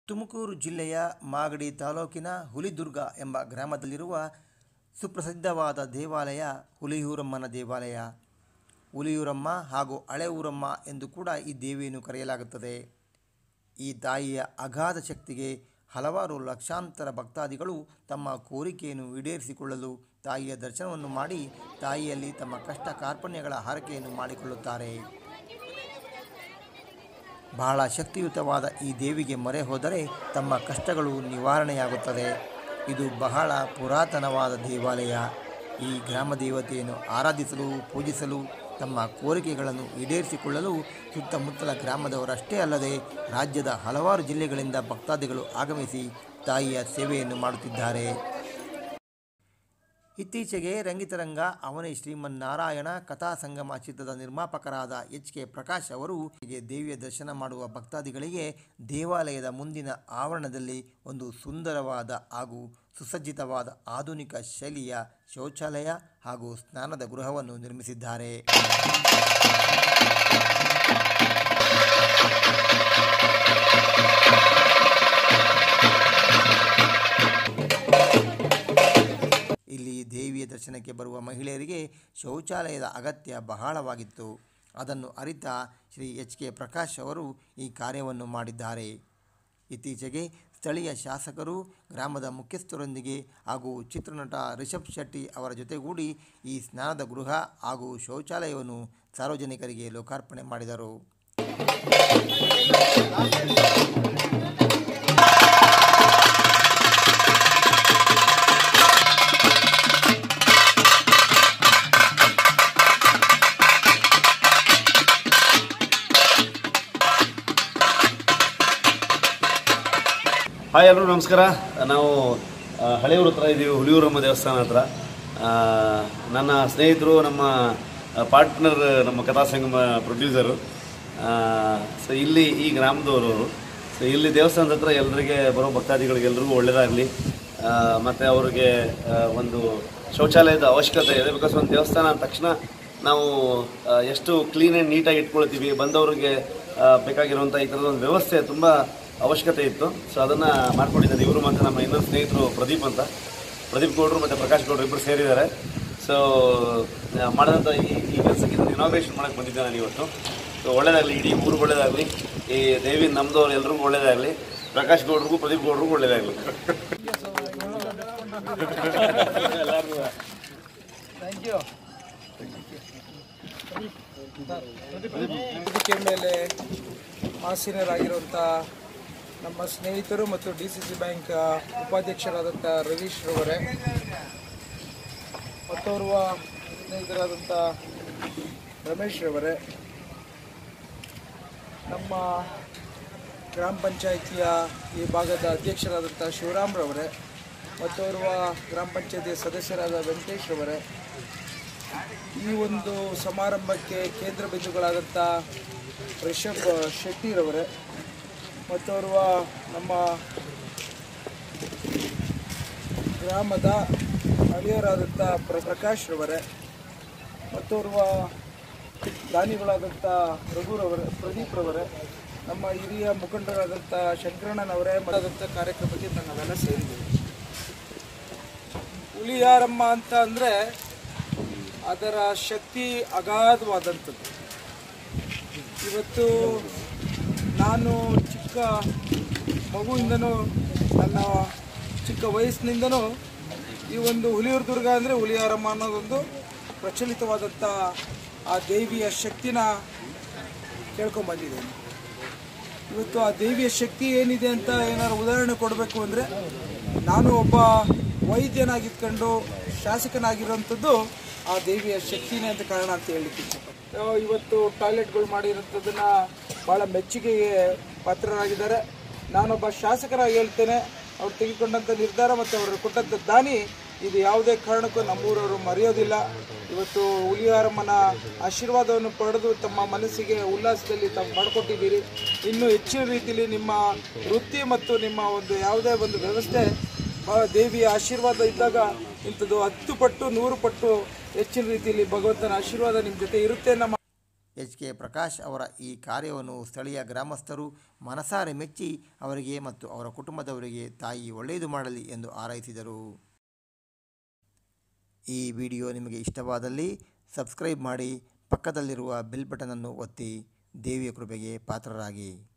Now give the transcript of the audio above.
ತುಮಕೂರು ಜಿಲ್ಲೆಯ ಮಾಗಡಿ ತಾಲೂಕಿನ ಹುಲಿದುರ್ಗ ಎಂಬ ಗ್ರಾಮದಲ್ಲಿರುವ ಸುಪ್ರಸಿದ್ಧವಾದ ದೇವಾಲಯ ಹುಲಿಯೂರಮ್ಮನ ದೇವಾಲಯ ಹುಲಿಯೂರಮ್ಮ ಹಾಗೂ ಹಳೆ ಊರಮ್ಮ ಎಂದು ಕೂಡ ಈ ದೇವಿಯನ್ನು ಕರೆಯಲಾಗುತ್ತದೆ ಈ ತಾಯಿಯ ಅಗಾಧ ಶಕ್ತಿಗೆ ಹಲವಾರು ಲಕ್ಷಾಂತರ ಭಕ್ತಾದಿಗಳು ತಮ್ಮ ಕೋರಿಕೆಯನ್ನು ಈಡೇರಿಸಿಕೊಳ್ಳಲು ತಾಯಿಯ ದರ್ಶನವನ್ನು ಮಾಡಿ ತಾಯಿಯಲ್ಲಿ ತಮ್ಮ ಕಷ್ಟ ಕಾರ್ಪಣ್ಯಗಳ ಹರಕೆಯನ್ನು ಮಾಡಿಕೊಳ್ಳುತ್ತಾರೆ ಬಹಳ ಶಕ್ತಿಯುತವಾದ ಈ ದೇವಿಗೆ ಮೊರೆ ಹೋದರೆ ತಮ್ಮ ಕಷ್ಟಗಳು ನಿವಾರಣೆಯಾಗುತ್ತದೆ ಇದು ಬಹಳ ಪುರಾತನವಾದ ದೇವಾಲಯ ಈ ಗ್ರಾಮ ದೇವತೆಯನ್ನು ಆರಾಧಿಸಲು ಪೂಜಿಸಲು ತಮ್ಮ ಕೋರಿಕೆಗಳನ್ನು ಈಡೇರಿಸಿಕೊಳ್ಳಲು ಸುತ್ತಮುತ್ತಲ ಗ್ರಾಮದವರಷ್ಟೇ ಅಲ್ಲದೆ ರಾಜ್ಯದ ಹಲವಾರು ಜಿಲ್ಲೆಗಳಿಂದ ಭಕ್ತಾದಿಗಳು ಆಗಮಿಸಿ ತಾಯಿಯ ಸೇವೆಯನ್ನು ಮಾಡುತ್ತಿದ್ದಾರೆ ಇತ್ತೀಚೆಗೆ ರಂಗಿತರಂಗ ಅವನೇ ಶ್ರೀಮನ್ನಾರಾಯಣ ಕಥಾ ಸಂಗಮ ಚಿತ್ರದ ನಿರ್ಮಾಪಕರಾದ ಎಚ್ ಕೆ ಪ್ರಕಾಶ್ ಅವರು ಹೀಗೆ ದೇವಿಯ ದರ್ಶನ ಮಾಡುವ ಭಕ್ತಾದಿಗಳಿಗೆ ದೇವಾಲಯದ ಮುಂದಿನ ಆವರಣದಲ್ಲಿ ಒಂದು ಸುಂದರವಾದ ಹಾಗೂ ಸುಸಜ್ಜಿತವಾದ ಆಧುನಿಕ ಶೈಲಿಯ ಶೌಚಾಲಯ ಹಾಗೂ ಸ್ನಾನದ ಗೃಹವನ್ನು ನಿರ್ಮಿಸಿದ್ದಾರೆ ಇಲ್ಲಿ ದೇವಿಯ ದರ್ಶನಕ್ಕೆ ಬರುವ ಮಹಿಳೆಯರಿಗೆ ಶೌಚಾಲಯದ ಅಗತ್ಯ ಬಹಳವಾಗಿತ್ತು ಅದನ್ನು ಅರಿತ ಶ್ರೀ ಎಚ್ ಕೆ ಪ್ರಕಾಶ್ ಅವರು ಈ ಕಾರ್ಯವನ್ನು ಮಾಡಿದ್ದಾರೆ ಇತ್ತೀಚೆಗೆ ಸ್ಥಳೀಯ ಶಾಸಕರು ಗ್ರಾಮದ ಮುಖ್ಯಸ್ಥರೊಂದಿಗೆ ಹಾಗೂ ಚಿತ್ರನಟ ರಿಷಬ್ ಶೆಟ್ಟಿ ಅವರ ಜೊತೆಗೂಡಿ ಈ ಸ್ನಾನದ ಗೃಹ ಹಾಗೂ ಶೌಚಾಲಯವನ್ನು ಸಾರ್ವಜನಿಕರಿಗೆ ಲೋಕಾರ್ಪಣೆ ಮಾಡಿದರು ಹಾಯ್ ಎಲ್ಲರೂ ನಮಸ್ಕಾರ ನಾವು ಆ, ಹಳೆಯೂರು ಹತ್ರ ಇದ್ದೀವಿ ಹುಲಿಯೂರಮ್ಮ ದೇವಸ್ಥಾನ ಹತ್ರ ಆ, ನನ್ನ ಸ್ನೇಹಿತರು ನಮ್ಮ ಪಾರ್ಟ್ನರ್ ನಮ್ಮ ಕಥಾ ಸಂಗಮ ಪ್ರೊಡ್ಯೂಸರು ಸೊ ಇಲ್ಲಿ ಈ ಗ್ರಾಮದವರು ಅವರು ಸೊ ಇಲ್ಲಿ ದೇವಸ್ಥಾನದ ಹತ್ರ ಎಲ್ಲರಿಗೆ ಬರೋ ಭಕ್ತಾದಿಗಳಿಗೆ ಎಲ್ರಿಗೂ ಒಳ್ಳೆಯದಾಗಲಿ ಮತ್ತು ಅವ್ರಿಗೆ ಆ, ಒಂದು ಶೌಚಾಲಯದ ಅವಶ್ಯಕತೆ ಇದೆ ಬಿಕಾಸ್ ಒಂದು ದೇವಸ್ಥಾನ ಅಂದ ತಕ್ಷಣ ನಾವು ಆ, ಎಷ್ಟು ಕ್ಲೀನ್ ಆ್ಯಂಡ್ ನೀಟಾಗಿ ಇಟ್ಕೊಳ್ತೀವಿ ಬಂದವರಿಗೆ ಆ, ಬೇಕಾಗಿರುವಂಥ ಈ ಥರದ ಒಂದು ವ್ಯವಸ್ಥೆ ತುಂಬ ಅವಶ್ಯಕತೆ ಇತ್ತು ಸೊ ಅದನ್ನು ಮಾಡ್ಕೊಂಡಿದ್ದಾರೆ ಇವರು ಮತ್ತು ನಮ್ಮ ಇನ್ನೊಂದು ಸ್ನೇಹಿತರು ಪ್ರದೀಪ್ ಅಂತ ಪ್ರದೀಪ್ ಗೌಡರು ಮತ್ತು ಪ್ರಕಾಶ್ ಗೌಡರು ಇಬ್ಬರು ಸೇರಿದ್ದಾರೆ ಸೊ ಮಾಡಿದಂಥ ಈ ಈ ಕೆಲಸಕ್ಕೆ ನಾನು ಇನಾಗ್ರೇಷನ್ ಮಾಡೋಕ್ಕೆ ಬಂದಿದ್ದೆ ನಾನು ಇವತ್ತು ಸೊ ಒಳ್ಳೇದಾಗಲಿ ಇಡೀ ಊರಿಗೆ ಒಳ್ಳೇದಾಗಲಿ ಈ ದೇವಿ ನಮ್ಮದವ್ರು ಎಲ್ರಿಗೂ ಒಳ್ಳೇದಾಗಲಿ ಪ್ರಕಾಶ್ ಗೌಡ್ರಿಗೂ ಪ್ರದೀಪ್ ಗೌಡ್ರಿಗೂ ಒಳ್ಳೇದಾಗಲಿ ವೇದಿಕೆ ಮೇಲೆ ಆಸೀನರಾಗಿರುವಂಥ ನಮ್ಮ ಸ್ನೇಹಿತರು ಮತ್ತು ಡಿ ಸಿ ಸಿ ಬ್ಯಾಂಕ್ ಉಪಾಧ್ಯಕ್ಷರಾದಂಥ ರವೀಶ್ ರವರೇ ಮತ್ತೋರ್ವ ಸ್ನೇಹಿತರಾದಂಥ ರಮೇಶ್ ರವರೇ ನಮ್ಮ ಗ್ರಾಮ ಪಂಚಾಯಿತಿಯ ಈ ಭಾಗದ ಅಧ್ಯಕ್ಷರಾದಂಥ ಶಿವರಾಮ್ ರವರೇ ಮತ್ತೋರ್ವ ಗ್ರಾಮ ಪಂಚಾಯತಿಯ ಸದಸ್ಯರಾದ ವೆಂಕಟೇಶ್ ರವರೇ ಈ ಒಂದು ಸಮಾರಂಭಕ್ಕೆ ಕೇಂದ್ರ ಬಿಂದುಗಳಾದಂಥ ರಿಷಬ್ ಶೆಟ್ಟಿರವರೇ ಮತ್ತೋರ್ವ ನಮ್ಮ ಗ್ರಾಮದ ಹಳಿಯರಾದಂಥ ಪ್ರ ಪ್ರಕಾಶ್ ರವರೇ ಮತ್ತೋರ್ವ ದಾನಿಗಳಾದಂಥ ರಘುರವರೇ ಪ್ರದೀಪ್ ರವರೇ ನಮ್ಮ ಹಿರಿಯ ಮುಖಂಡರಾದಂಥ ಶಂಕರಣ್ಣನವರೇ ಮತ್ತಾದಂಥ ಕಾರ್ಯಕ್ರಮಕ್ಕೆ ನಾವೆಲ್ಲ ಸೇರಿದ್ದೀವಿ ಹುಲಿಯಾರಮ್ಮ ಅಂತ ಅಂದರೆ ಅದರ ಶಕ್ತಿ ಅಗಾಧವಾದಂಥದ್ದು ಇವತ್ತು ನಾನು ಚಿಕ್ಕ ಮಗುವಿಂದನೂ ನನ್ನ ಚಿಕ್ಕ ವಯಸ್ಸಿನಿಂದನೂ ಈ ಒಂದು ಹುಲಿಯೂರು ದುರ್ಗ ಅಂದರೆ ಹುಲಿಯಾರಮ್ಮ ಅನ್ನೋದೊಂದು ಪ್ರಚಲಿತವಾದಂಥ ಆ ದೇವಿಯ ಶಕ್ತಿನ ಕೇಳ್ಕೊಂಬಂದಿದ್ದೇನೆ ಇವತ್ತು ಆ ದೇವಿಯ ಶಕ್ತಿ ಏನಿದೆ ಅಂತ ಏನಾದ್ರು ಉದಾಹರಣೆ ಕೊಡಬೇಕು ಅಂದರೆ ನಾನು ಒಬ್ಬ ವೈದ್ಯನಾಗಿದ್ಕೊಂಡು ಶಾಸಕನಾಗಿರೋಂಥದ್ದು ಆ ದೇವಿಯ ಶಕ್ತಿನೇ ಅಂತ ಕಾರಣ ಅಂತ ಹೇಳಲಿಕ್ಕೆ ಇಷ್ಟಪಡ್ತೀನಿ ಆ, ಇವತ್ತು ಟಾಯ್ಲೆಟ್ಗಳು ಮಾಡಿರೋಂಥದ್ದನ್ನ ಭಾಳ ಮೆಚ್ಚುಗೆಗೆ ಪಾತ್ರರಾಗಿದ್ದಾರೆ ನಾನೊಬ್ಬ ಶಾಸಕರಾಗಿ ಹೇಳ್ತೇನೆ ಅವ್ರು ತೆಗೆದುಕೊಂಡಂಥ ನಿರ್ಧಾರ ಮತ್ತು ಅವರು ಕೊಟ್ಟಂಥ ದಾನಿ ಇದು ಯಾವುದೇ ಕಾರಣಕ್ಕೂ ನಮ್ಮೂರವರು ಮರೆಯೋದಿಲ್ಲ ಇವತ್ತು ಹುಲಿಯಾರಮ್ಮನ ಆಶೀರ್ವಾದವನ್ನು ಪಡೆದು ತಮ್ಮ ಮನಸ್ಸಿಗೆ ಉಲ್ಲಾಸದಲ್ಲಿ ತಾವು ಮಾಡಿಕೊಟ್ಟಿದ್ದೀರಿ ಇನ್ನೂ ಹೆಚ್ಚಿನ ರೀತಿಯಲ್ಲಿ ನಿಮ್ಮ ವೃತ್ತಿ ಮತ್ತು ನಿಮ್ಮ ಒಂದು ಯಾವುದೇ ಒಂದು ವ್ಯವಸ್ಥೆ ಆ ದೇವಿಯ ಆಶೀರ್ವಾದ ಇದ್ದಾಗ ಇಂಥದ್ದು ಹತ್ತು ಪಟ್ಟು ನೂರು ಪಟ್ಟು ಹೆಚ್ಚಿನ ರೀತಿಯಲ್ಲಿ ಭಗವಂತನ ಆಶೀರ್ವಾದ ನಿಮ್ಮ ಜೊತೆ ಇರುತ್ತೆ ನಮ್ಮ ಎಚ್ ಕೆ ಪ್ರಕಾಶ್ ಅವರ ಈ ಕಾರ್ಯವನ್ನು ಸ್ಥಳೀಯ ಗ್ರಾಮಸ್ಥರು ಮನಸಾರೆ ಮೆಚ್ಚಿ ಅವರಿಗೆ ಮತ್ತು ಅವರ ಕುಟುಂಬದವರಿಗೆ ತಾಯಿ ಒಳ್ಳೆಯದು ಮಾಡಲಿ ಎಂದು ಹಾರೈಸಿದರು ಈ ವಿಡಿಯೋ ನಿಮಗೆ ಇಷ್ಟವಾದಲ್ಲಿ ಸಬ್ಸ್ಕ್ರೈಬ್ ಮಾಡಿ ಪಕ್ಕದಲ್ಲಿರುವ ಬೆಲ್ ಬಟನನ್ನು ಒತ್ತಿ ದೇವಿಯ ಕೃಪೆಗೆ ಪಾತ್ರರಾಗಿ